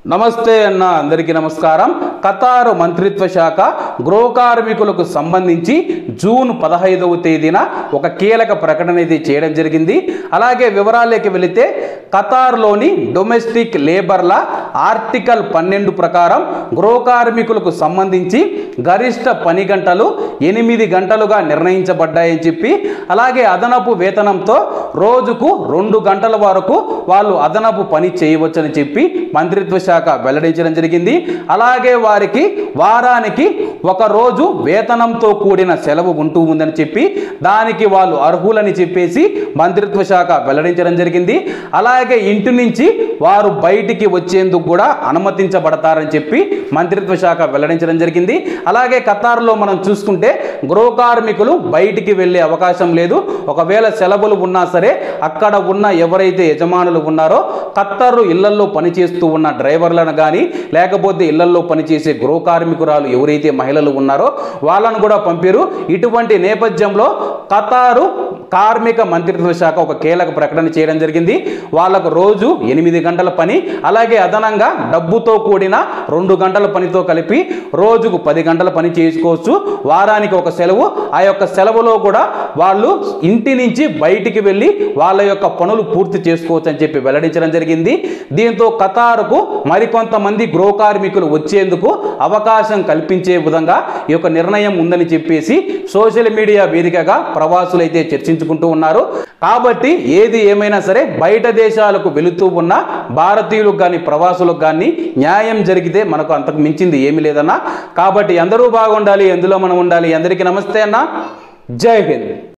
నమస్తే అన్న అందరికీ నమస్కారం ఖతారు మంత్రిత్వ శాఖ గృహ కార్మికులకు సంబంధించి జూన్ పదహైదవ తేదీన ఒక కీలక ప్రకటన అయితే చేయడం జరిగింది అలాగే వివరాల్లోకి వెళితే ఖతార్లోని డొమెస్టిక్ లేబర్ల ఆర్టికల్ పన్నెండు ప్రకారం గృహ కార్మికులకు సంబంధించి గరిష్ట పని గంటలు ఎనిమిది గంటలుగా నిర్ణయించబడ్డాయని చెప్పి అలాగే అదనపు వేతనంతో రోజుకు రెండు గంటల వరకు వాళ్ళు అదనపు పని చేయవచ్చని చెప్పి మంత్రిత్వ శాఖ వెల్లడించడం జరిగింది అలాగే వారికి వారానికి ఒక రోజు వేతనంతో కూడిన సెలవు ఉంటూ ఉందని చెప్పి దానికి వాళ్ళు అర్హులని చెప్పేసి మంత్రిత్వ శాఖ వెల్లడించడం జరిగింది అలాగే ఇంటి నుంచి వారు బయటికి వచ్చేందుకు కూడా అనుమతించబడతారని చెప్పి మంత్రిత్వ శాఖ వెల్లడించడం జరిగింది అలాగే ఖతార్లో మనం చూసుకుంటే గృహ కార్మికులు బయటికి వెళ్ళే అవకాశం లేదు ఒకవేళ సెలవులు ఉన్నా సరే అక్కడ ఉన్న ఎవరైతే యజమానులు ఉన్నారో ఖత్తరు ఇళ్లల్లో పనిచేస్తూ ఉన్న డ్రైవర్లను కానీ లేకపోతే ఇళ్లల్లో పనిచేసే గృహ కార్మికురాలు ఎవరైతే మహిళలు ఉన్నారో వాళ్ళను కూడా పంపారు ఇటువంటి నేపథ్యంలో ఖతారు కార్మిక మంత్రిత్వ శాఖ ఒక కీలక ప్రకటన చేయడం జరిగింది వాళ్ళకు రోజు ఎనిమిది గంటల పని అలాగే అదనంగా డబ్బుతో కూడిన రెండు గంటల పనితో కలిపి రోజుకు పది గంటల పని చేసుకోవచ్చు వారానికి ఒక సెలవు ఆ యొక్క సెలవులో కూడా వాళ్ళు ఇంటి నుంచి బయటికి వెళ్ళి వాళ్ళ యొక్క పనులు పూర్తి చేసుకోవచ్చు అని చెప్పి వెల్లడించడం జరిగింది దీంతో ఖతారుకు మరికొంతమంది గృహ కార్మికులు వచ్చేందుకు అవకాశం కల్పించే విధంగా ఈ యొక్క నిర్ణయం ఉందని చెప్పేసి సోషల్ మీడియా వేదికగా ప్రవాసులైతే చర్చించుకుంటూ ఉన్నారు కాబట్టి ఏది ఏమైనా సరే బయట దేశాలకు వెళుతూ ఉన్న భారతీయులకు కానీ ప్రవాసులకు కానీ న్యాయం జరిగితే మనకు అంతకు మించింది ఏమీ లేదన్నా కాబట్టి అందరూ బాగుండాలి ఎందులో మనం ఉండాలి అందరికీ నమస్తే అన్న జై హింద్